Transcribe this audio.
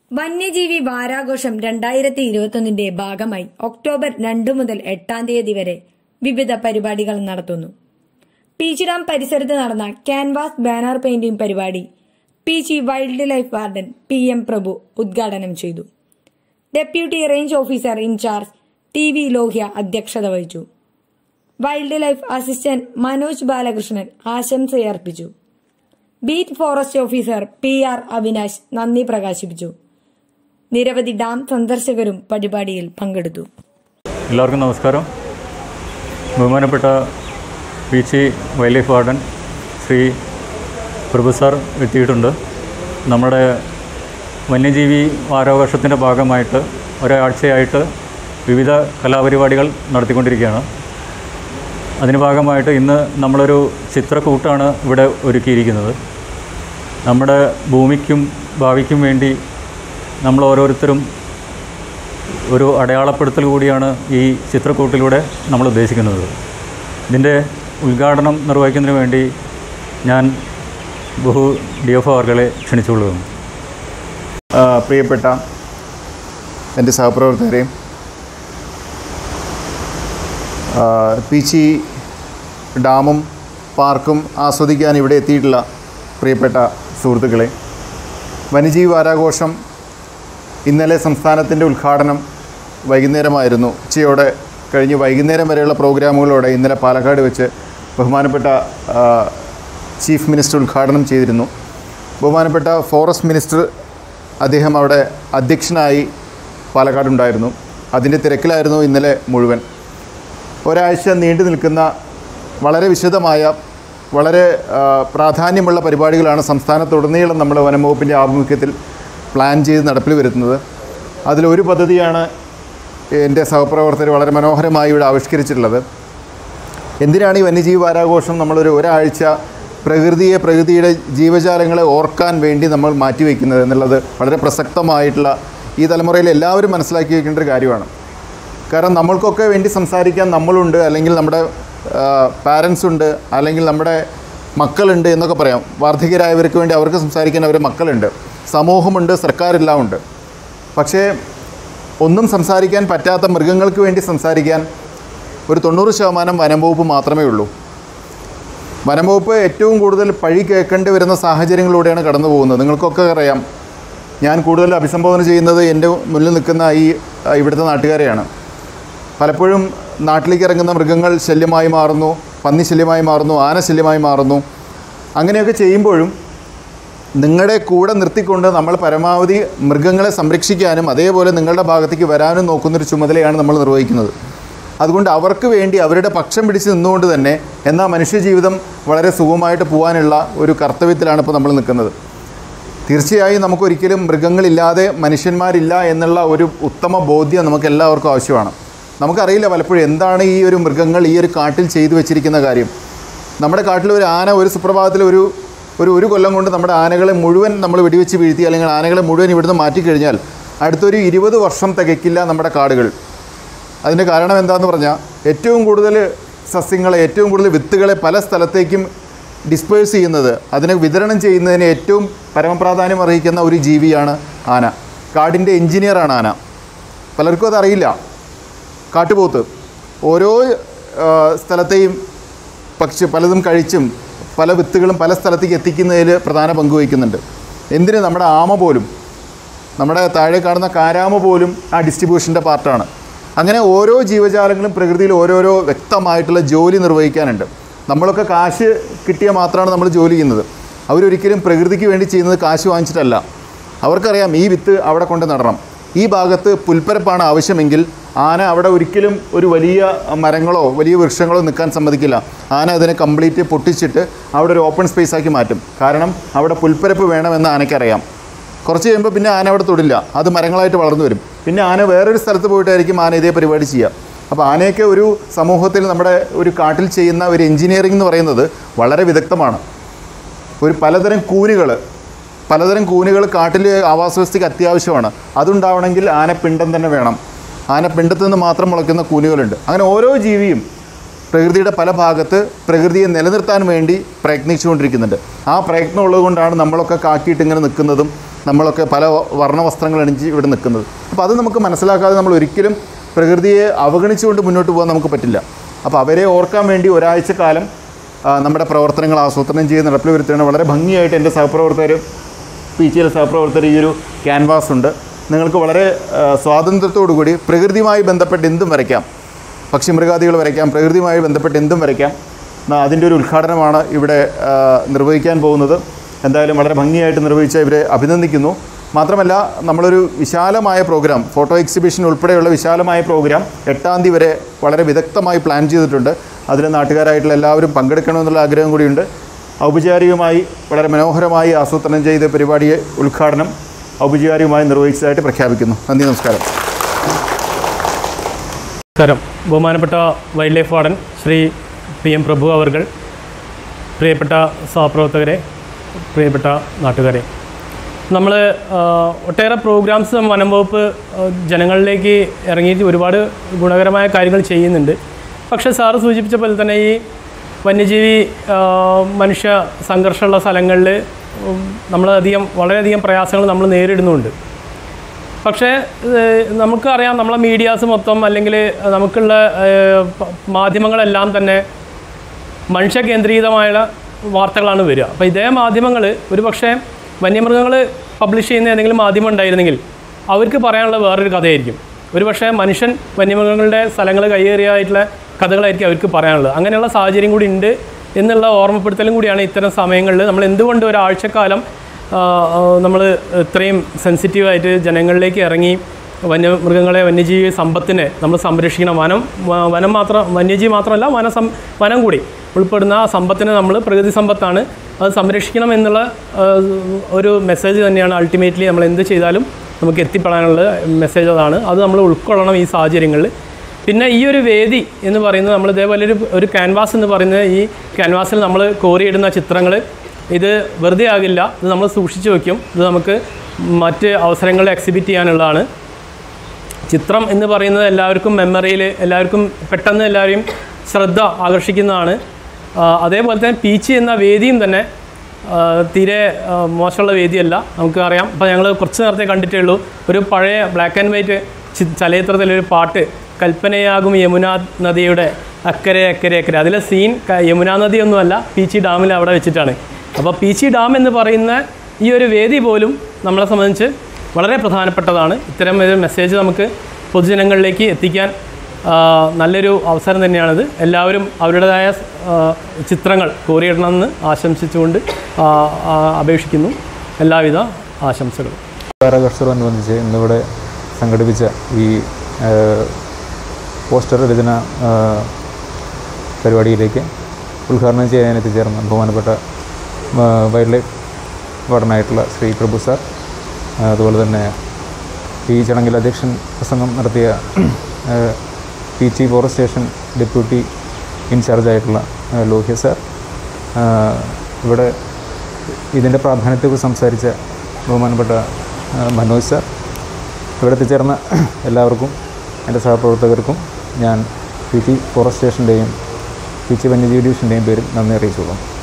വന്യജീവി വാരാഘോഷം രണ്ടായിരത്തി ഇരുപത്തൊന്നിന്റെ ഭാഗമായി ഒക്ടോബർ രണ്ട് മുതൽ എട്ടാം തീയതി വരെ വിവിധ പരിപാടികൾ നടത്തുന്നു പീച്ചിഡാം പരിസരത്ത് നടന്ന ക്യാൻവാസ് ബാനർ പെയിന്റിംഗ് പരിപാടി Peechi wildlife warden P M Prabhu ഉദ്ഘാടനം ചെയ്തു deputy range officer incharge T V Lohya അധ്യക്ഷത വഹിച്ചു wildlife assistant Manoj Balakrishnan ആശംസയർപ്പിച്ചു beat forest officer P R Avinash നന്ദി പ്രകാശിപ്പിച്ചു നിരവധി ഡാം സന്ദർശകരും പരിപാടിയിൽ പങ്കെടുത്തു എല്ലാവർക്കും നമസ്കാരം ബഹുമാനപ്പെട്ട P C wildlife warden Shri Prabhu sir എത്തിയിട്ടുണ്ട് നമ്മുടെ വന്യജീവി വാരാഘോഷത്തിൻ്റെ ഭാഗമായിട്ട് ഒരാഴ്ചയായിട്ട് വിവിധ കലാപരിപാടികൾ നടത്തിക്കൊണ്ടിരിക്കുകയാണ് അതിന് ഭാഗമായിട്ട് ഇന്ന് നമ്മളൊരു ചിത്രക്കൂട്ടാണ് ഇവിടെ ഒരുക്കിയിരിക്കുന്നത് നമ്മുടെ ഭൂമിക്കും ഭാവിക്കും വേണ്ടി നമ്മൾ ഓരോരുത്തരും ഒരു അടയാളപ്പെടുത്തൽ കൂടിയാണ് ഈ ചിത്രക്കൂട്ടിലൂടെ നമ്മൾ ഉദ്ദേശിക്കുന്നത് ഇതിൻ്റെ ഉദ്ഘാടനം നിർവഹിക്കുന്നതിന് വേണ്ടി ഞാൻ ബഹു ഡി എഫ് ആർകളെ ക്ഷണിച്ചുകൊള്ളുന്നു ആ, പ്രിയപ്പെട്ട എൻ്റെ സഹപ്രവർത്തകരെയും ആ, പീച്ചി ഡാമും പാർക്കും ആസ്വദിക്കാൻ ഇവിടെ എത്തിയിട്ടുള്ള പ്രിയപ്പെട്ട സുഹൃത്തുക്കളെ വന്യജീവി വാരാഘോഷം ഇന്നലെ സംസ്ഥാനത്തിൻ്റെ ഉദ്ഘാടനം വൈകുന്നേരമായിരുന്നു ഉച്ചയോടെ കഴിഞ്ഞ് വൈകുന്നേരം വരെയുള്ള പ്രോഗ്രാമുകളോടെ ഇന്നലെ പാലക്കാട് വെച്ച് ബഹുമാനപ്പെട്ട ആ, ചീഫ് മിനിസ്റ്റർ ഉദ്ഘാടനം ചെയ്തിരുന്നു ബഹുമാനപ്പെട്ട ഫോറസ്റ്റ് മിനിസ്റ്റർ അദ്ദേഹം അവിടെ അധ്യക്ഷനായി പാലക്കാടുണ്ടായിരുന്നു അതിൻ്റെ തിരക്കിലായിരുന്നു ഇന്നലെ മുഴുവൻ ഒരാഴ്ച നീണ്ടു നിൽക്കുന്ന വളരെ വിശദമായ വളരെ ആ, പ്രാധാന്യമുള്ള പരിപാടികളാണ് സംസ്ഥാനത്തുടനീളം നമ്മൾ വനംവകുപ്പിൻ്റെ ആഭിമുഖ്യത്തിൽ പ്ലാൻ ചെയ്ത് നടപ്പിൽ വരുത്തുന്നത് അതിലൊരു പദ്ധതിയാണ് എൻ്റെ സഹപ്രവർത്തകർ വളരെ മനോഹരമായി ഇവിടെ ആവിഷ്കരിച്ചിട്ടുള്ളത് എന്തിനാണ് ഈ വന്യജീവി വാരാഘോഷം നമ്മളൊരു ഒരാഴ്ച പ്രകൃതിയെ പ്രകൃതിയുടെ ജീവജാലങ്ങളെ ഓർക്കാൻ വേണ്ടി നമ്മൾ മാറ്റിവെക്കുന്നത് എന്നുള്ളത് വളരെ പ്രസക്തമായിട്ടുള്ള ഈ തലമുറയിൽ എല്ലാവരും മനസ്സിലാക്കി വെക്കേണ്ട ഒരു കാര്യമാണ് കാരണം നമ്മൾക്കൊക്കെ വേണ്ടി സംസാരിക്കാൻ നമ്മളുണ്ട് അല്ലെങ്കിൽ നമ്മുടെ പാരൻസ് ഉണ്ട് അല്ലെങ്കിൽ നമ്മുടെ മക്കളുണ്ട് എന്നൊക്കെ പറയാം വാർദ്ധക്യരായവർക്ക് വേണ്ടി അവർക്ക് സംസാരിക്കാൻ അവരുടെ മക്കളുണ്ട് സമൂഹമുണ്ട് സർക്കാരെല്ലാം ഉണ്ട് പക്ഷേ ഒന്നും സംസാരിക്കാൻ പറ്റാത്ത മൃഗങ്ങൾക്ക് വേണ്ടി സംസാരിക്കാൻ ഒരു തൊണ്ണൂറ് ശതമാനം വനം വകുപ്പ് മാത്രമേ ഉള്ളൂ വനം വകുപ്പ് ഏറ്റവും കൂടുതൽ പഴി കേൾക്കേണ്ടി വരുന്ന സാഹചര്യങ്ങളിലൂടെയാണ് കടന്നു പോകുന്നത് നിങ്ങൾക്കൊക്കെ അറിയാം ഞാൻ കൂടുതൽ അഭിസംബോധന ചെയ്യുന്നത് എൻ്റെ മുന്നിൽ നിൽക്കുന്ന ഈ ആ, ഇവിടുത്തെ നാട്ടുകാരെയാണ് പലപ്പോഴും നാട്ടിലേക്ക് ഇറങ്ങുന്ന മൃഗങ്ങൾ ശല്യമായി മാറുന്നു പന്നി ശല്യമായി മാറുന്നു ആന ശല്യമായി മാറുന്നു അങ്ങനെയൊക്കെ ചെയ്യുമ്പോഴും നിങ്ങളുടെ കൂടെ നിർത്തിക്കൊണ്ട് നമ്മൾ പരമാവധി മൃഗങ്ങളെ സംരക്ഷിക്കാനും അതേപോലെ നിങ്ങളുടെ ഭാഗത്തേക്ക് വരാനും നോക്കുന്നൊരു ചുമതലയാണ് നമ്മൾ നിർവഹിക്കുന്നത് അതുകൊണ്ട് അവർക്ക് വേണ്ടി അവരുടെ പക്ഷം പിടിച്ച് നിന്നുകൊണ്ട് തന്നെ എന്നാൽ മനുഷ്യജീവിതം വളരെ സുഖമായിട്ട് പോകാനുള്ള ഒരു കർത്തവ്യത്തിലാണ് ഇപ്പോൾ നമ്മൾ നിൽക്കുന്നത് തീർച്ചയായും നമുക്കൊരിക്കലും മൃഗങ്ങളില്ലാതെ മനുഷ്യന്മാരില്ല എന്നുള്ള ഒരു ഉത്തമ ബോധ്യം നമുക്ക് എല്ലാവർക്കും ആവശ്യമാണ് നമുക്കറിയില്ല പലപ്പോഴും എന്താണ് ഈ ഒരു മൃഗങ്ങൾ ഈ ഒരു കാട്ടിൽ ചെയ്തു വെച്ചിരിക്കുന്ന കാര്യം നമ്മുടെ കാട്ടിൽ ഒരു ആന ഒരു സുപ്രഭാതത്തിൽ ഒരു ഒരു ഒരു കൊല്ലം കൊണ്ട് നമ്മുടെ ആനകളെ മുഴുവൻ നമ്മൾ വെടിവെച്ച് വീഴ്ത്തി അല്ലെങ്കിൽ ആനകളെ മുഴുവൻ ഇവിടുന്ന് മാറ്റിക്കഴിഞ്ഞാൽ അടുത്തൊരു ഇരുപത് വർഷം തികയ്ക്കില്ല നമ്മുടെ കാടുകൾ അതിൻ്റെ കാരണം എന്താണെന്ന് പറഞ്ഞാൽ ഏറ്റവും കൂടുതൽ സസ്യങ്ങളെ ഏറ്റവും കൂടുതൽ വിത്തുകളെ പല സ്ഥലത്തേക്കും ഡിസ്പേഴ്സ് ചെയ്യുന്നത് അതിനെ വിതരണം ചെയ്യുന്നതിന് ഏറ്റവും പരമപ്രാധാന്യം അർഹിക്കുന്ന ഒരു ജീവിയാണ് ആന കാടിൻ്റെ എഞ്ചിനീയറാണ് ആന പലർക്കും അതറിയില്ല കാട്ടുപോത്ത് ഓരോ ആ, സ്ഥലത്തെയും പക്ഷി പലതും കഴിച്ചും പല വിത്തുകളും പല സ്ഥലത്തേക്ക് എത്തിക്കുന്നതിൽ പ്രധാന പങ്ക് വഹിക്കുന്നുണ്ട് എന്തിന് നമ്മുടെ ആമ പോലും നമ്മുടെ താഴെ കാണുന്ന കാരാമ പോലും ആ ഡിസ്ട്രിബ്യൂഷൻ്റെ പാർട്ടാണ് അങ്ങനെ ഓരോ ജീവജാലങ്ങളും പ്രകൃതിയിൽ ഓരോരോ വ്യക്തമായിട്ടുള്ള ജോലി നിർവഹിക്കാനുണ്ട് നമ്മളൊക്കെ കാശ് കിട്ടിയാൽ മാത്രമാണ് നമ്മൾ ജോലി ചെയ്യുന്നത് അവരൊരിക്കലും പ്രകൃതിക്ക് വേണ്ടി ചെയ്യുന്നത് കാശ് വാങ്ങിച്ചിട്ടല്ല അവർക്കറിയാം ഈ വിത്ത് അവിടെ കൊണ്ട് നടണം ഈ ഭാഗത്ത് പുൽപ്പരപ്പാണ് ആവശ്യമെങ്കിൽ ആന അവിടെ ഒരിക്കലും ഒരു വലിയ മരങ്ങളോ വലിയ വൃക്ഷങ്ങളോ നിൽക്കാൻ സമ്മതിക്കില്ല ആന അതിനെ കംപ്ലീറ്റ് പൊട്ടിച്ചിട്ട് അവിടെ ഒരു ഓപ്പൺ സ്പേസ് ആക്കി മാറ്റും കാരണം അവിടെ പുൽപ്പരപ്പ് വേണമെന്ന് ആനയ്ക്കറിയാം കുറച്ച് കഴിയുമ്പോൾ പിന്നെ ആന അവിടെ തൊടില്ല അത് മരങ്ങളായിട്ട് വളർന്നു വരും പിന്നെ ആന വേറൊരു സ്ഥലത്ത് പോയിട്ടായിരിക്കും ആന ഇതേ പരിപാടി ചെയ്യുക അപ്പോൾ ആനയൊക്കെ ഒരു സമൂഹത്തിൽ നമ്മുടെ ഒരു കാട്ടിൽ ചെയ്യുന്ന ഒരു എഞ്ചിനീയറിംഗ് എന്ന് പറയുന്നത് വളരെ വിദഗ്ധമാണ് ഒരു പലതരം കൂനുകൾ പലതരം കൂനുകൾ കാട്ടിൽ ആവാസ വ്യവസ്ഥയ്ക്ക് അത്യാവശ്യമാണ് അതുണ്ടാവണമെങ്കിൽ ആനപ്പിണ്ടം തന്നെ വേണം ആനപ്പിണ്ടത്തിൽ നിന്ന് മാത്രം മുളയ്ക്കുന്ന കൂനുകളുണ്ട് അങ്ങനെ ഓരോ ജീവിയും പ്രകൃതിയുടെ പല ഭാഗത്ത് പ്രകൃതിയെ നിലനിർത്താൻ വേണ്ടി പ്രയത്നിച്ചുകൊണ്ടിരിക്കുന്നുണ്ട് ആ പ്രയത്നം ഉള്ളതുകൊണ്ടാണ് നമ്മളൊക്കെ കാക്കിയിട്ട് ഇങ്ങനെ നിൽക്കുന്നതും നമ്മളൊക്കെ പല വർണ്ണവസ്ത്രങ്ങൾ അണിഞ്ഞ് ഇവിടെ നിൽക്കുന്നത് അപ്പോൾ അത് നമുക്ക് മനസ്സിലാക്കാതെ നമ്മൾ ഒരിക്കലും പ്രകൃതിയെ അവഗണിച്ചുകൊണ്ട് മുന്നോട്ട് പോകാൻ നമുക്ക് പറ്റില്ല അപ്പോൾ അവരെ ഓർക്കാൻ വേണ്ടി ഒരാഴ്ചക്കാലം ആ, നമ്മുടെ പ്രവർത്തനങ്ങൾ ആസൂത്രണം ചെയ്ത് നടപ്പിൽ വരുത്തുകയാണ് വളരെ ഭംഗിയായിട്ട് എൻ്റെ സഹപ്രവർത്തകർ പി ജിയിലെ സഹപ്രവർത്തകർ ഈ ഒരു ക്യാൻവാസ് ഉണ്ട് നിങ്ങൾക്ക് വളരെ ആ, സ്വാതന്ത്ര്യത്തോടു കൂടി പ്രകൃതിയുമായി ബന്ധപ്പെട്ട് എന്തും വരയ്ക്കാം പക്ഷിമൃഗാദികൾ വരയ്ക്കാം പ്രകൃതിയുമായി ബന്ധപ്പെട്ട് എന്തും വരയ്ക്കാം ന- അതിൻ്റെ ഒരു ഉദ്ഘാടനമാണ് ഇവിടെ ആ, നിർവഹിക്കാൻ പോകുന്നത് എന്തായാലും വളരെ ഭംഗിയായിട്ട് നിർവഹിച്ച ഇവരെ അഭിനന്ദിക്കുന്നു മാത്രമല്ല നമ്മളൊരു വിശാലമായ പ്രോഗ്രാം ഫോട്ടോ എക്സിബിഷൻ ഉൾപ്പെടെയുള്ള വിശാലമായ പ്രോഗ്രാം എട്ടാം തീയതി വരെ വളരെ വിദഗ്ധമായി പ്ലാൻ ചെയ്തിട്ടുണ്ട് അതിൽ നാട്ടുകാരായിട്ടുള്ള എല്ലാവരും പങ്കെടുക്കണമെന്നുള്ള ആഗ്രഹം കൂടിയുണ്ട് ഔപചാരികമായി വളരെ മനോഹരമായി ആസൂത്രണം ചെയ്ത പരിപാടിയെ ഉദ്ഘാടനം ഔപചാരികമായി നിർവഹിച്ചതായിട്ട് പ്രഖ്യാപിക്കുന്നു നന്ദി നമസ്കാരം നമസ്കാരം ബഹുമാനപ്പെട്ട wildlife warden Shri P M Prabhu അവർകൾ പ്രിയപ്പെട്ട സഹപ്രവർത്തകരെ പ്രിയപ്പെട്ട നാട്ടുകാരെ നമ്മൾ ഒട്ടേറെ പ്രോഗ്രാംസ് വനം വകുപ്പ് ആ, ജനങ്ങളിലേക്ക് ഇറങ്ങിയിട്ട് ഒരുപാട് ഗുണകരമായ കാര്യങ്ങൾ ചെയ്യുന്നുണ്ട് പക്ഷേ സാറ് സൂചിപ്പിച്ച പോലെ തന്നെ ഈ വന്യജീവി ആ, മനുഷ്യ സംഘർഷമുള്ള സ്ഥലങ്ങളിൽ നമ്മളധികം വളരെയധികം പ്രയാസങ്ങൾ നമ്മൾ നേരിടുന്നുണ്ട് പക്ഷേ ഏഹ്, നമുക്കറിയാം നമ്മളെ മീഡിയാസ് മൊത്തം അല്ലെങ്കിൽ നമുക്കുള്ള ഏഹ്, പ- മാധ്യമങ്ങളെല്ലാം തന്നെ മനുഷ്യ കേന്ദ്രീകൃതമായുള്ള വാർത്തകളാണ് വരിക അപ്പോൾ ഇതേ മാധ്യമങ്ങൾ ഒരു പക്ഷേ വന്യമൃഗങ്ങൾ പബ്ലിഷ് ചെയ്യുന്ന ഏതെങ്കിലും മാധ്യമം ഉണ്ടായിരുന്നെങ്കിൽ അവർക്ക് പറയാനുള്ള വേറൊരു കഥയായിരിക്കും ഒരു പക്ഷേ മനുഷ്യൻ വന്യമൃഗങ്ങളുടെ സ്ഥലങ്ങൾ കൈയേറിയതായിട്ടുള്ള കഥകളായിരിക്കും അവർക്ക് പറയാനുള്ളത് അങ്ങനെയുള്ള സാഹചര്യം കൂടി ഉണ്ട് എന്നുള്ള ഓർമ്മപ്പെടുത്തലും കൂടിയാണ് ഇത്തരം സമയങ്ങളിൽ നമ്മൾ എന്തുകൊണ്ട് ഒരാഴ്ചക്കാലം നമ്മൾ ഇത്രയും സെൻസിറ്റീവായിട്ട് ജനങ്ങളിലേക്ക് ഇറങ്ങി വന്യമൃഗങ്ങളെ വന്യജീവി സമ്പത്തിനെ നമ്മൾ സംരക്ഷിക്കണം വനം വ- വനം മാത്രം വന്യജീവി മാത്രമല്ല വന സം വനം കൂടി ഉൾപ്പെടുന്ന ആ സമ്പത്തിനെ നമ്മൾ പ്രകൃതി സമ്പത്താണ് അത് സംരക്ഷിക്കണം എന്നുള്ള ആ, ഒരു മെസ്സേജ് തന്നെയാണ് അൾട്ടിമേറ്റ്ലി നമ്മൾ എന്ത് ചെയ്താലും നമുക്ക് എത്തിപ്പെടാനുള്ള മെസ്സേജ് അതാണ് അത് നമ്മൾ ഉൾക്കൊള്ളണം ഈ സാഹചര്യങ്ങളിൽ പിന്നെ ഈ ഒരു വേദി എന്ന് പറയുന്നത് നമ്മൾ ഇതേപോലെ ഒരു ഒരു ക്യാൻവാസ് എന്ന് പറയുന്നത് ഈ ക്യാൻവാസിൽ നമ്മൾ കോറിയിടുന്ന ചിത്രങ്ങൾ ഇത് വെറുതെ ആകില്ല ഇത് നമ്മൾ സൂക്ഷിച്ചു വയ്ക്കും ഇത് നമുക്ക് മറ്റ് അവസരങ്ങളിൽ എക്സിബിറ്റ് ചെയ്യാനുള്ളതാണ് ചിത്രം എന്ന് പറയുന്നത് എല്ലാവർക്കും മെമ്മറിയിൽ എല്ലാവർക്കും പെട്ടെന്ന് എല്ലാവരെയും ശ്രദ്ധ ആകർഷിക്കുന്നതാണ് ആ, അതേപോലെ തന്നെ പീച്ച് എന്ന വേദിയും തന്നെ ആ, തീരെ ആ, മോശമുള്ള വേദിയല്ല നമുക്ക് അറിയാം അപ്പോൾ ഞങ്ങൾ കുറച്ച് നേരത്തെ കണ്ടിട്ടേ ഉള്ളൂ ഒരു പഴയ ബ്ലാക്ക് ആൻഡ് വൈറ്റ് ചലച്ചിത്രത്തിലൊരു പാട്ട് കൽപ്പനയാകും യമുനാ നദിയുടെ അക്കരെ അക്കരെ അക്കരെ അതിലെ സീൻ ക- യമുനാ നദിയൊന്നുമല്ല പീച്ചി ഡാമിൽ അവിടെ വെച്ചിട്ടാണ് അപ്പോൾ പീച്ചി ഡാം എന്ന് പറയുന്ന ഈ ഒരു വേദി പോലും നമ്മളെ സംബന്ധിച്ച് വളരെ പ്രധാനപ്പെട്ടതാണ് ഇത്തരം ഒരു മെസ്സേജ് നമുക്ക് പൊതുജനങ്ങളിലേക്ക് എത്തിക്കാൻ ആ, നല്ലൊരു അവസരം തന്നെയാണിത് എല്ലാവരും അവരുടേതായ ആ, ചിത്രങ്ങൾ കോറിയിടണമെന്ന് ആശംസിച്ചുകൊണ്ട് ആ, ആ, അപേക്ഷിക്കുന്നു എല്ലാവിധ ആശംസകളും കർഷകരോടനുബന്ധിച്ച് ഇന്നിവിടെ സംഘടിപ്പിച്ച ഈ ഏഹ്, പോസ്റ്റർ രചന ഏഹ്, പരിപാടിയിലേക്ക് ഉദ്ഘാടനം ചെയ്യാൻ എത്തിച്ചേർന്ന ബഹുമാനപ്പെട്ട ഏഹ്, വൈൽഡ് ലൈഫ് വാർഡനായിട്ടുള്ള ശ്രീ പ്രഭു സാർ ഏഹ്, അതുപോലെ തന്നെ ഈ ചടങ്ങിൽ അധ്യക്ഷൻ പ്രസംഗം നടത്തിയ ഏഹ്, P T forest station deputy ഇൻചാർജായിട്ടുള്ള ഏഹ്, ലോഹ്യ സാർ ഏഹ്, ഇവിടെ ഇതിൻ്റെ പ്രാധാന്യത്തെക്കുറിച്ച് സംസാരിച്ച ബഹുമാനപ്പെട്ട ആ, മനോജ് സാർ ഇവിടെ എത്തിച്ചേർന്ന എല്ലാവർക്കും എൻ്റെ സഹപ്രവർത്തകർക്കും ഞാൻ പി ടി ഫോറസ്റ്റ് സ്റ്റേഷൻ്റെയും പി ടി വന്യജീവി ഡിവിഷൻ്റെയും പേരിൽ നന്ദി അറിയിച്ചുകൊള്ളും